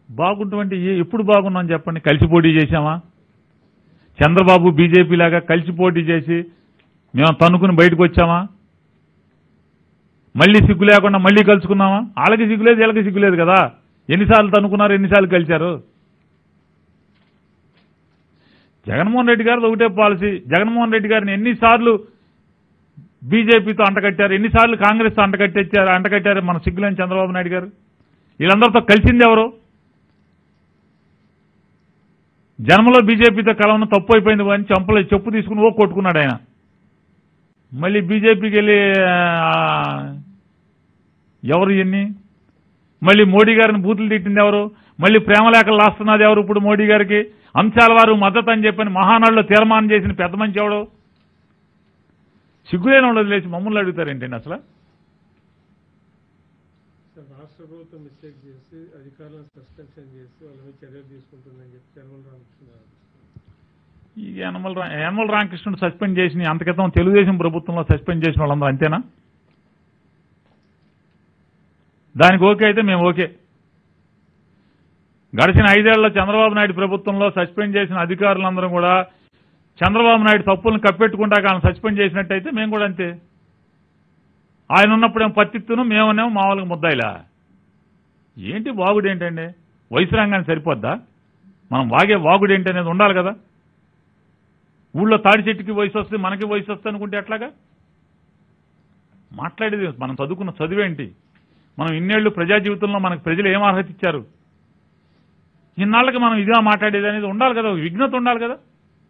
బాగుంటామంటే ఏ- ఎప్పుడు బాగున్నాం చెప్పండి కలిసి పోటీ చేశామా చంద్రబాబు బీజేపీ లాగా కలిసి పోటీ చేసి మేము తన్నుకుని బయటకు వచ్చామా మళ్ళీ సిగ్గు లేకుండా మళ్ళీ కలుసుకున్నామా వాళ్ళకి సిగ్గులేదు వీళ్ళకి సిగ్గులేదు కదా ఎన్నిసార్లు తన్నుకున్నారు ఎన్నిసార్లు కలిశారు జగన్మోహన్ రెడ్డి గారిది ఒకటే పాలసీ జగన్మోహన్ రెడ్డి గారిని ఎన్నిసార్లు బీజేపీతో అంటకట్టారు ఎన్నిసార్లు కాంగ్రెస్తో అంటకట్టారు అంటకట్టారు మన సిగ్గులేని చంద్రబాబు నాయుడు గారు వీళ్ళందరితో కలిసింది ఎవరు జన్మలో బీజేపీతో కలవను తప్పు అయిపోయింది అని చంపలే చెప్పు తీసుకుని ఓ కొట్టుకున్నాడు ఆయన మళ్ళీ బీజేపీకి వెళ్ళి ఆ, ఎవరు ఎన్ని మళ్ళీ మోడీ గారిని బూతులు తిట్టింది ఎవరు మళ్ళీ ప్రేమలేఖలు రాస్తున్నది ఎవరు ఇప్పుడు మోడీ గారికి అంశాల వారు మద్దతు అని చెప్పని మహానాడులో తీర్మానం చేసిన పెద్ద మంచి ఎవడు సిగ్గులేని వాళ్ళు వదిలేసి మమ్మల్ని అడుగుతారేంటండి అసలు సార్ రాష్ట్ర ప్రభుత్వం మిస్టేక్ చేసి అధికారులను సస్పెన్షన్ చేసి వాళ్ళ మీద చర్యలు తీసుకుంటుందని చెప్పి చర్మల రామకృష్ణ గారు ఈ యనమల రా- యనమల రామకృష్ణుడు సస్పెండ్ చేసిన అంత క్రితం తెలుగుదేశం ప్రభుత్వంలో సస్పెండ్ చేసిన వాళ్ళందరూ అంతేనా దానికి ఓకే అయితే మేము ఓకే గడిచిన ఐదేళ్ల చంద్రబాబు నాయుడు ప్రభుత్వంలో సస్పెండ్ చేసిన అధికారులందరూ కూడా చంద్రబాబు నాయుడు తప్పులను కప్పెట్టుకుంటా ఆయన సస్పెండ్ చేసినట్టయితే మేము కూడా అంతే ఆయన ఉన్నప్పుడేమో పత్తిత్తును మేమనేమో మామూలుగా ముద్దాయిలా ఏంటి వాగుడు ఏంటండి వయసు రంగాన్ని సరిపోద్దా మనం వాగే వాగుడు ఏంటి అనేది ఉండాలి కదా ఊళ్ళో తాడి చెట్టుకి వయసు వస్తే మనకి వయసు వస్తే అనుకుంటే ఎట్లాగా మాట్లాడేది మనం చదువుకున్న చదువేంటి మనం ఇన్నేళ్లు ప్రజా జీవితంలో మనకు ప్రజలు ఏం అర్హత ఇచ్చారు ఇన్నాళ్ళకి మనం ఇదిగా మాట్లాడేది అనేది ఉండాలి కదా ఒక విఘ్నత ఉండాలి కదా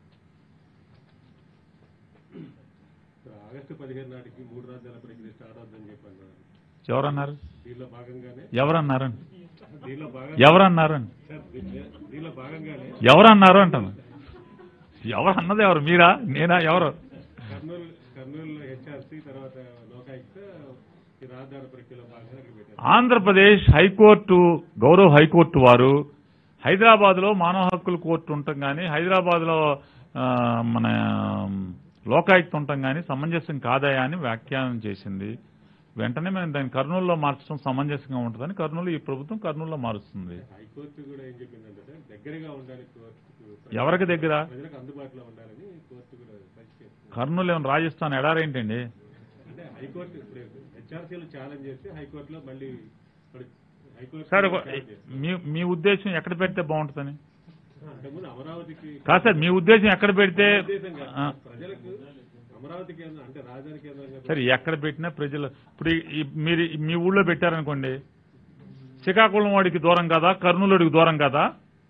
సార్ ఆగస్టు పదిహేను నాటికి మూడు రాజ్యాల ప్రక్రియ స్టార్ట్ అవుతుందని చెప్పి అన్నారు ఎవరన్నారు దీనిలో భాగంగానే ఎవరన్నారని దీనిలో భాగం ఎవరన్నారని సార్ దీ- దీనిలో భాగంగానే ఎవరన్నారు అంటాను ఎవరు అన్నది ఎవరు మీరా నేనా ఎవరు కర్నూలు కర్నూలులో హెచ్ఆర్సీ తర్వాత లోకాయుక్త ఈ రహదార ప్రక్రియలో భాగంగా అక్కడ పెట్టారు ఆంధ్రప్రదేశ్ హైకోర్టు గౌరవ హైకోర్టు వారు హైదరాబాద్లో మానవ హక్కుల కోర్టు ఉండటం కానీ హైదరాబాద్లో ఆ, మన లోకాయుక్త ఉండటం కానీ సమంజసం కాదయా అని వ్యాఖ్యానం చేసింది వెంటనే మేము దాన్ని కర్నూలులో మార్చడం సమంజసంగా ఉంటుందని కర్నూలు ఈ ప్రభుత్వం కర్నూలులో మారుస్తుంది హైకోర్టు కూడా ఏం చెప్పిందంటే సార్ దగ్గరగా ఉండాలి కోర్టుకు ఎవరికి దగ్గర ప్రజలకు అందుబాటులో ఉండాలని కోర్టు కూడా సజెస్ట్ చేస్తుంది కర్నూలు ఏమైనా రాజస్థాన్ ఎడారేంటండి అంటే హైకోర్టు ఇప్పుడు హెచ్ఆర్సీలు ఛాలెంజ్ చేసి హైకోర్టులో మళ్ళీ ఇప్పుడు హైకోర్టు సార్ ఒక- ఛాలెంజ్ చేస్తుంది. మీ మీ ఉద్దేశం ఎక్కడ పెడితే బాగుంటుందని అంతకుముందు అమరావతికి కాదు సార్ మీ ఉద్దేశం ఎక్కడ పెడితే ఉద్దేశం కాదు. ఆ. ప్రజలకు అమరావతి కేంద్రం అంటే రాజధాని కేంద్రంగా సరే ఎక్కడ పెట్టినా ప్రజలు ఇప్పుడు ఈ- ఈ- మీరు ఈ- మీ ఊళ్ళో పెట్టారనుకోండి శ్రీకాకుళం వాడికి దూరం కదా కర్నూలుడికి దూరం కదా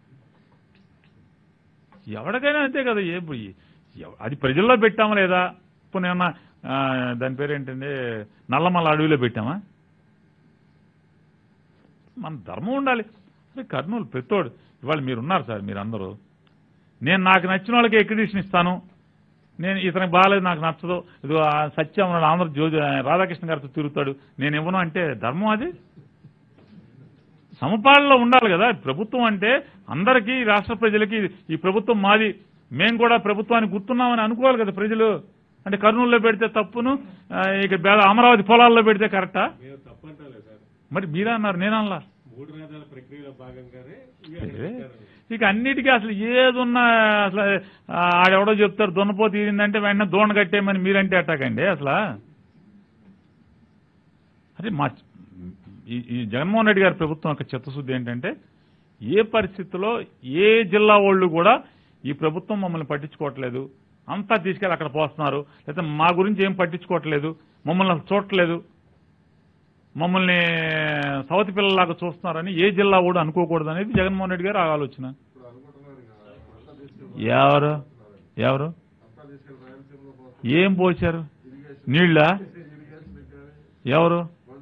ఎవరికైనా అంతే కదా ఏ ఈ- ఎవ- అది ప్రజల్లో పెట్టామా లేదా ఇప్పుడు నేను దాని పేరు ఏంటండి నల్లమల్ల అడవిలో పెట్టామా మన ధర్మం ఉండాలి అరే కర్నూలు పెత్తోడు ఇవాళ మీరు ఉన్నారు సార్ మీరు అందరూ నేను నాకు నచ్చిన వాళ్ళకి ఎక్రిడిషన్ ఇస్తాను నేను ఇతనికి బాగాలేదు నాకు నచ్చదు ఇది సత్యం ఉన్నాడు ఆంధ్ర జ్యోతి రాధాకృష్ణ గారితో తిరుగుతాడు నేను ఇవ్వను అంటే ధర్మం అది సమపాలలో ఉండాలి కదా ప్రభుత్వం అంటే అందరికీ ఈ రాష్ట్ర ప్రజలకి ఈ ప్రభుత్వం మాది మేము కూడా ప్రభుత్వానికి గుర్తున్నామని అనుకోవాలి కదా ప్రజలు అంటే కర్నూలులో పెడితే తప్పును ఆ, ఇక బే- అమరావతి పొలాల్లో పెడితే కరెక్టా మేము తప్పంటలే సార్ మరి మీరే అన్నారు నేనల్లా మూడు రాజధానుల ప్రక్రియలో భాగంగానే ఇవి అక్కడ ఏ? పెట్టారు. ఇక అన్నిటికీ అసలు ఏదున్నా అసలు ఆ, ఆడెవడో చెప్తారు దున్నపో తీరిందంటే వెంటనే దోణ కట్టేయమని మీరంటే అట్టాకండి అసలు అదే మా ఈ ఈ జగన్మోహన్ రెడ్డి గారి ప్రభుత్వం యొక్క చిత్తశుద్ధి ఏంటంటే ఏ పరిస్థితుల్లో ఏ జిల్లా వాళ్ళు కూడా ఈ ప్రభుత్వం మమ్మల్ని పట్టించుకోవట్లేదు అంతా తీసుకెళ్ళి అక్కడ పోస్తున్నారు లేకపోతే మా గురించి ఏం పట్టించుకోవట్లేదు మమ్మల్ని అసలు చూడట్లేదు మమ్మల్ని సవతి పిల్లలాగా చూస్తున్నారని ఏ జిల్లా కూడా అనుకోకూడదు అనేది జగన్మోహన్ రెడ్డి గారు ఆలోచన ఎవరు ఎవరు ఏం పోశారు నీళ్ళ ఎవరు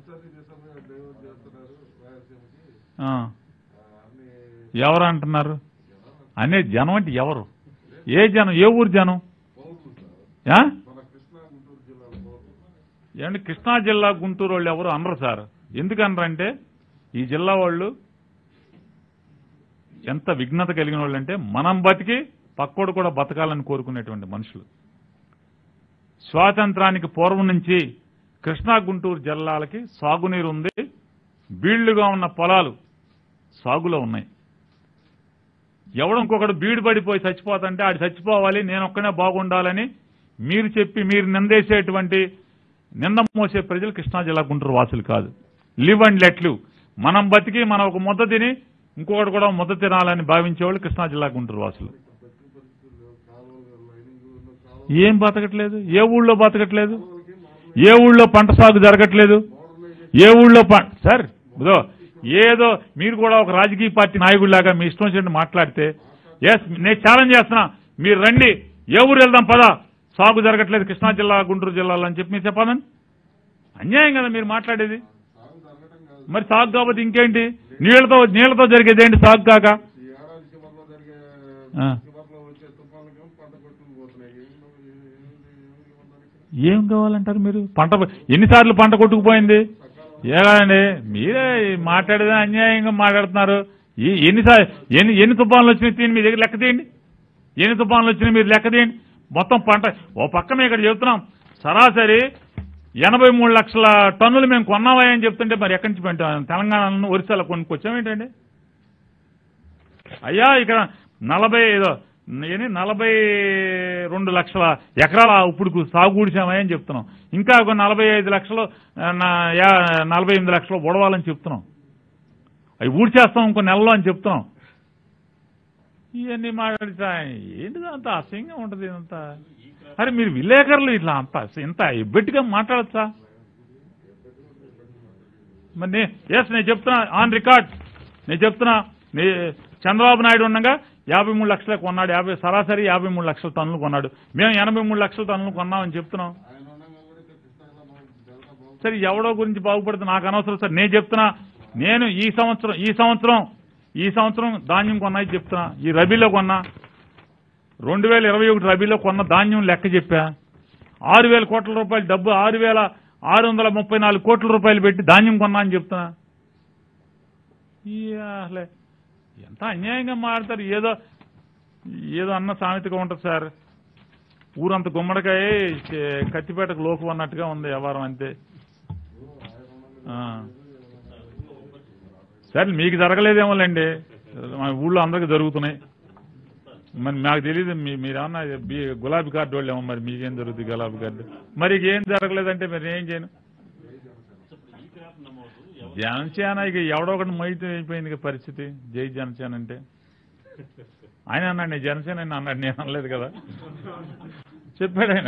ఆ. ఎవరు అంటున్నారు అనే జనం అంటే ఎవరు ఏ జనం ఏ ఊరు జనం ఆ? ఏమండి కృష్ణా జిల్లా గుంటూరు వాళ్ళు ఎవరు అనరు సార్ ఎందుకనరంటే ఈ జిల్లా వాళ్ళు ఎంత విఘ్నత కలిగిన వాళ్ళు అంటే మనం బతికి పక్కోడు కూడా బతకాలని కోరుకునేటువంటి మనుషులు స్వాతంత్రానికి పూర్వం నుంచి కృష్ణా గుంటూరు జిల్లాలకి సాగునీరు ఉంది బీళ్లుగా ఉన్న పొలాలు సాగులో ఉన్నాయి ఎవడో ఇంకొకడు బీడు పడిపోయి చచ్చిపోతుంటే ఆడు చచ్చిపోవాలి నేను ఒక్కనే బాగుండాలని మీరు చెప్పి మీరు నిందేసేటువంటి నింద మోసే ప్రజలు కృష్ణా జిల్లా గుంటూరు వాసులు కాదు లివ్ అండ్ లెట్ లివ్ మనం బతికి మనం ఒక ముద్ద తిని ఇంకొకటి కూడా ముద్ద తినాలని భావించేవాళ్ళు కృష్ణా జిల్లా గుంటూరు వాసులు ఏం బతకట్లేదు ఏ ఊళ్ళో బతకట్లేదు ఏ ఊళ్ళో పంట సాగు జరగట్లేదు ఏ ఊళ్ళో పం- సార్ ఇదో ఏదో మీరు కూడా ఒక రాజకీయ పార్టీ నాయకుడిలాగా మీ ఇష్టం వచ్చినట్టు మాట్లాడితే ఎస్ నేను ఛాలెంజ్ చేస్తున్నా మీరు రండి ఏ ఊరు వెళ్దాం పదా సాగు జరగట్లేదు కృష్ణా జిల్లా గుంటూరు జిల్లాలో అని చెప్పి మీరు చెప్పాలని అన్యాయం కదా మీరు మాట్లాడేది మరి సాగు కాబట్టి ఇంకేంటి నీళ్లతో నీళ్లతో జరిగేది ఏంటి సాగు కాక ఈ ఏడాది చివరిలో జరిగే ఆ. చివరిలో వచ్చే తుఫాన్లకి పంట కొట్టుకుపోతున్నాయి ఏం ఏం- ఏం- ఏం- ఏం- ఏం కావాలంటారు మీరు పంట ఎన్నిసార్లు పంట కొట్టుకుపోయింది ఏదండి మీరే మాట్లాడేది అన్యాయంగా మాట్లాడుతున్నారు ఈ- ఎన్నిసార్లు ఎన్ని ఎన్ని తుఫాన్లు వచ్చినాయి తీయండి మీ దగ్గర లెక్క తీయండి ఎన్ని తుఫాన్లు వచ్చినాయి మీరు లెక్క తీయండి మొత్తం పంట ఓ పక్క మేము ఇక్కడ చెబుతున్నాం సరాసరి ఎనభై మూడు లక్షల టన్నులు మేము కొన్నామా అని చెప్తుంటే మరి ఎక్కడి నుంచి పెట్టాం తెలంగాణలో ఒరిస్సాలో కొనుక్కొచ్చాం ఏంటండి అయ్యా ఇక్కడ నలభై ఏదో ఏని నలభై రెండు లక్షల ఎకరాల ఇప్పుడు సాగు కూడిసామని చెప్తున్నాం ఇంకా ఒక నలభై ఐదు లక్షలు ఆ, నా- యా- నలభై ఎనిమిది లక్షలు బొడవాలని చెప్తున్నాం అవి ఊడ్చేస్తాం ఇంకో నెలలో అని చెప్తున్నాం ఇవన్నీ మాట్లాడితే ఏంటిది అంత అసహ్యంగా ఉంటుంది ఇదంతా అరే మీరు విలేకరులు ఇట్లా అంత ఇంత ఎబ్బెట్టుగా మాట్లాడచ్చా మరి నే ఎస్ నేను చెప్తున్నా ఆన్ రికార్డ్ నేను చెప్తున్నా నే చంద్రబాబు నాయుడు ఉండగా యాభై మూడు లక్షలే కొన్నాడు యాభై సరాసరి యాభై మూడు లక్షల టన్నులు కొన్నాడు మేము ఎనభై మూడు లక్షల టన్నులు కొన్నామని చెప్తున్నాం ఆయన ఉండగా కూడా ఇక్కడ కృష్ణా జిల్లా బాగు- డెల్టా బాగు- సరే ఎవడో గురించి బాగుపడితే నాకు అనవసరం సార్ నేను చెప్తున్నా నేను ఈ సంవత్సరం ఈ సంవత్సరం ఈ సంవత్సరం ధాన్యం కొన్నాయి చెప్తున్నా ఈ రబీలో కొన్నా రెండు వేల ఇరవై ఒకటి రబీలో కొన్న ధాన్యం లెక్క చెప్పా ఆరు వేల కోట్ల రూపాయలు డబ్బు ఆరు వేల ఆరు వందల ముప్పై నాలుగు కోట్ల రూపాయలు పెట్టి ధాన్యం కొన్నా అని చెప్తున్నా ఈ అసలే ఎంత అన్యాయంగా మాడతారు ఏదో ఏదో అన్న సామెతగా ఉంటుంది సార్ ఊరంత గుమ్మడికాయ చే- కత్తిపేటకు లోకు అన్నట్టుగా ఉంది వ్యవహారం అంతే ఆ. సరే మీకు జరగలేదేమోలేండి మా ఊళ్ళో అందరికీ జరుగుతున్నాయి మరి నాకు తెలియదు మీ మీరేమన్నా బి- గులాబీ కార్డు వాళ్ళేమో మరి మీకేం జరుగుతుంది గులాబీ కార్డు మరి ఏం జరగలేదంటే మరి ఏం చేయను జనసేన ఇక ఎవడో ఒకటి మైతే అయిపోయింది ఇక పరిస్థితి జై జనసేన అంటే ఆయన అన్నాడు నేను జనసేన అని అన్నాడు నేను అనలేదు కదా చెప్పాడు ఆయన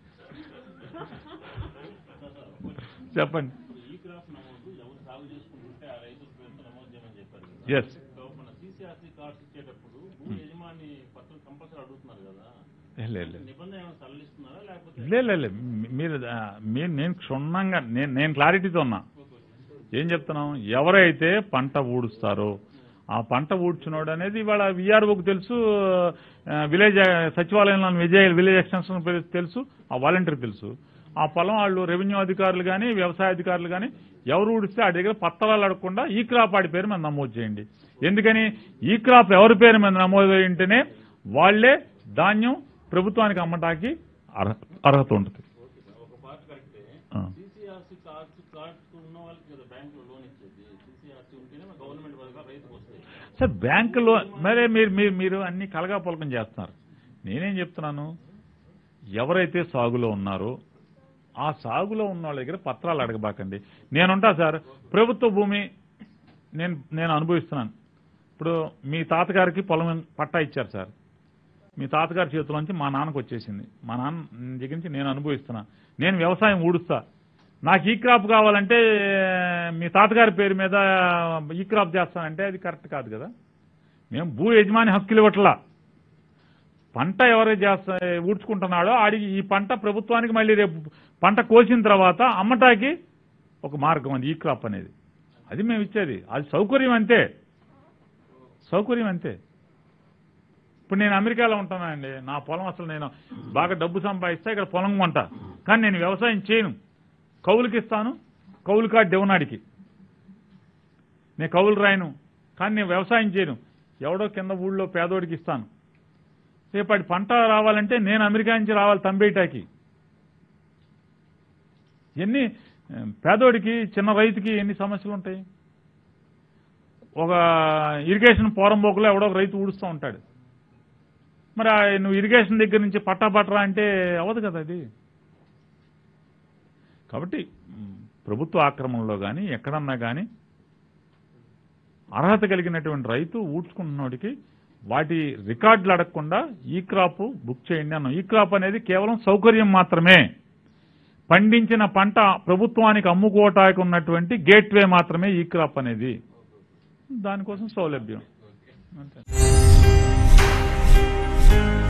చెప్పండి ఈ క్రాప్ నమోదు ఎవరు సాగు చేసుకుంటుంటే ఆ రైతుల పేరుతో నమోదు చేయమని చెప్పారు కదా ఎస్ సో మన సీసీఆర్సీ కార్డ్స్ ఇచ్చేటప్పుడు భూ యజమాని పత్రం కంపల్సరీ అడుగుతున్నారు కదా లేదు నిబంధన ఏమైనా సడలిస్తున్నారా లేకపోతే లే లే, లే. మీరు ఆ, మీరు నేను క్షుణ్ణంగా నేను నేను క్లారిటీతో ఉన్నా ఏం చెప్తున్నాం ఎవరైతే పంట ఊడుస్తారో ఆ పంట ఊడ్చున్నాడు అనేది ఇవాళ విఆర్ఓకి తెలుసు ఆ, విలేజ్ సచివాలయంలో విజయ్ విలేజ్ ఎక్స్టెన్షన్ తెలుసు ఆ వాలంటీర్ తెలుసు ఆ పొలం వాళ్ళు రెవెన్యూ అధికారులు కానీ వ్యవసాయ అధికారులు కానీ ఎవరు ఊడిస్తే ఆ దగ్గర పత్రాలు అడగకుండా ఈ క్రాప్ ఆడి పేరు మీద నమోదు చేయండి ఎందుకని ఈ క్రాప్ ఎవరి పేరు మీద నమోదు అయి ఉంటేనే వాళ్లే ధాన్యం ప్రభుత్వానికి అమ్మటానికి అర్హ- అర్హత ఉంటుంది ఒక పార్ట్ కరెక్టే ఆ. సీసీఆర్సీ కార్డ్స్ కార్డ్స్ ఉన్న వాళ్ళకి కదా బ్యాంకులో లోన్ ఇచ్చేది సీసీఆర్సీ ఉంటేనే మన గవర్నమెంట్ పథకాలు రైతుకు వస్తాయి సార్ బ్యాంకులో మరే మీరు మీరు మీరు అన్ని కలగాపలకం చేస్తున్నారు నేనేం చెప్తున్నాను ఎవరైతే సాగులో ఉన్నారో ఆ సాగులో ఉన్న వాళ్ళ దగ్గర పత్రాలు అడగబాకండి నేనుంటా సార్ ప్రభుత్వ భూమి నేను నేను అనుభవిస్తున్నాను ఇప్పుడు మీ తాతగారికి పొలం పట్టా ఇచ్చారు సార్ మీ తాతగారి చేతిలోంచి మా నాన్నకు వచ్చేసింది మా నాన్న దగ్గర నుంచి నేను అనుభవిస్తున్నా నేను వ్యవసాయం ఊడుస్తా నాకు ఈ క్రాప్ కావాలంటే మీ తాతగారి పేరు మీద ఈ క్రాప్ చేస్తానంటే అది కరెక్ట్ కాదు కదా మేము భూ యజమాని హక్కులు ఇవ్వట్లా పంట ఎవరైతే చేస్తా ఊడ్చుకుంటున్నాడో ఆడికి ఈ పంట ప్రభుత్వానికి మళ్ళీ రేపు పంట కోసిన తర్వాత అమ్మటానికి ఒక మార్గం అది ఈ క్రాప్ అనేది అది మేము ఇచ్చేది అది సౌకర్యం అంతే సౌకర్యం అంతే ఇప్పుడు నేను అమెరికాలో ఉంటున్నానండి నా పొలం అసలు నేను బాగా డబ్బు సంపాదిస్తే ఇక్కడ పొలం కొంటా కానీ నేను వ్యవసాయం చేయను కౌలుకి ఇస్తాను కౌలు కార్డు ఇవ్వనాడికి నేను కౌలు రాయను కానీ నేను వ్యవసాయం చేయను ఎవడో కింద ఊళ్ళో పేదోడికి ఇస్తాను రేపటి పంట రావాలంటే నేను అమెరికా నుంచి రావాలి తంబేటాకి ఎన్ని ఆ, పేదోడికి చిన్న రైతుకి ఎన్ని సమస్యలు ఉంటాయి ఒక ఇరిగేషన్ పోరంబోకులో ఎవడో ఒక రైతు ఊడుస్తూ ఉంటాడు మరి ఆ నువ్వు ఇరిగేషన్ దగ్గర నుంచి పట్టా పట్టరా అంటే అవ్వదు కదా అది కాబట్టి మ్, ప్రభుత్వ ఆక్రమణలో కానీ ఎక్కడన్నా కానీ అర్హత కలిగినటువంటి రైతు ఊడ్చుకుంటున్నోడికి వాటి రికార్డులు అడగకుండా ఈ క్రాప్ బుక్ చేయండి అన్నాం ఈ క్రాప్ అనేది కేవలం సౌకర్యం మాత్రమే పండించిన పంట ప్రభుత్వానికి అమ్ముకోవటానికి ఉన్నటువంటి గేట్వే మాత్రమే ఈ క్రాప్ అనేది దానికోసం సౌలభ్యం అంతే